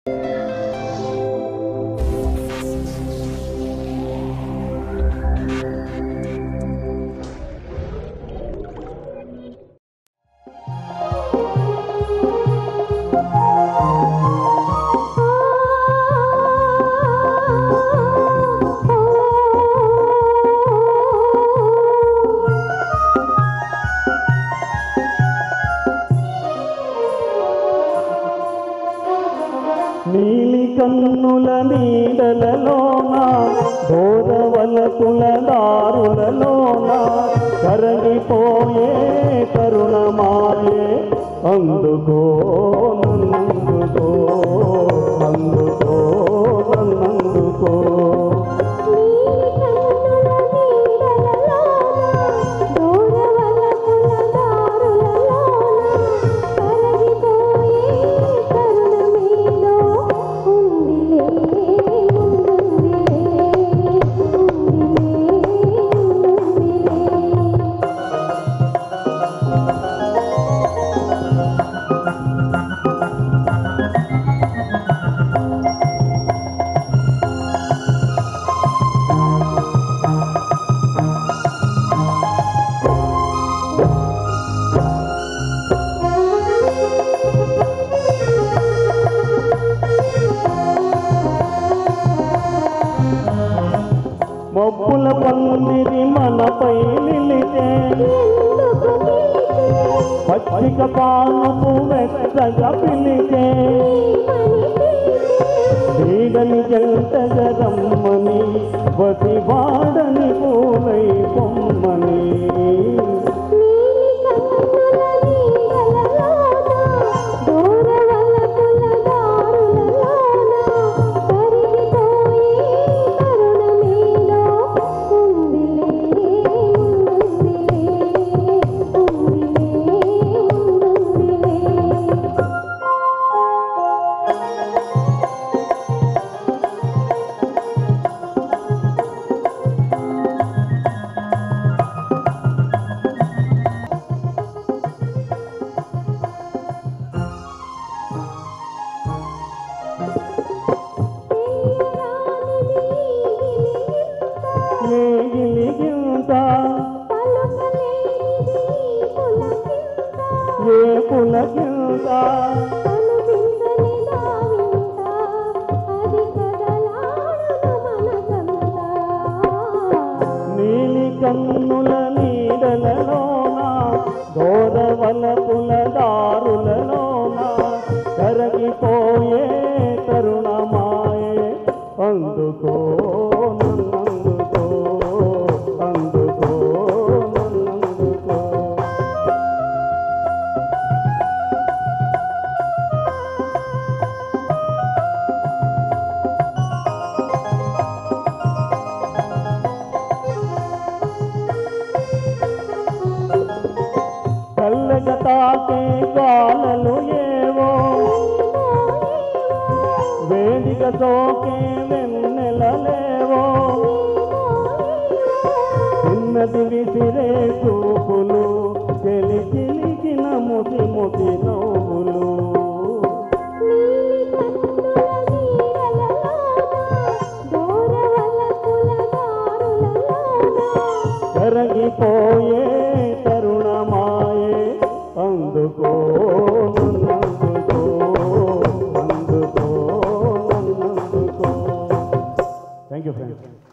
నీలి కన్నుల నీడలలోన బోధవలకుల దారులలోన కరగిపోయే కరుణమాయే అందుకో నన్నందుకో అందుకో నన్నందుకో మబ్బుల పందిరి మనపై నిలిచే పచ్చిక పానపు వెచ్చగా పిలిచే వీడని జంటగా రమ్మని వతి వాడని పూలై పొమ్మని ఏ గిలిగింత ఏ పులకింత నీలి కన్నుల నీడలలోన గోరవలపుల దారులలోన కరగిపోయే కరుణమాయే అందుకో నన్నందుకో అందుకో నన్నందుకో చల్లగా తాకే గాలలు ఏవో వేదిక సోకే వెన్నెలలేవో చిన్నది విసిరే చూపులు చెలి చిలికిన ముసి ముసి నవ్వులు కరగిపోయే తరుణమాయే అందుకో నన్నందుకో అందుకో నన్నందుకో థ్యాంక్ యూ ఫ్రెండ్స్